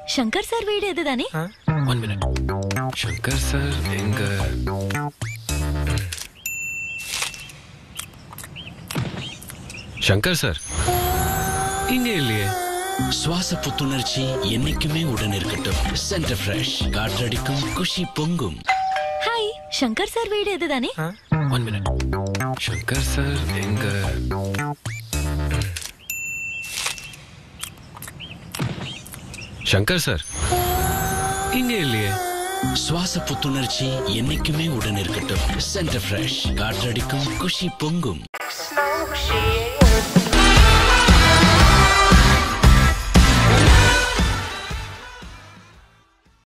Shankar sir வீடு இதுதானே one minute Shankar sir எங்க சங்கர் சார் இங்க இல்லையே சுவாச புத்துணர்ச்சி என்னைக்குமே உடன் இருக்கட்டும் சென்டர் ஃப்ரெஷ் காற்றடிக்கும் குஷி பொங்கும் ஹாய் சங்கர் சார் வீடு இதுதானே ஒன் மினிட் சங்கர் சார் எங்க சங்கர் சார் இங்க இல்லையே சுவாச புத்துணர்ச்சி என்னைக்குமே உடன் இருக்கட்டும் சென்டர் ஃப்ரெஷ் காற்றடிக்கும் குஷி பொங்கும்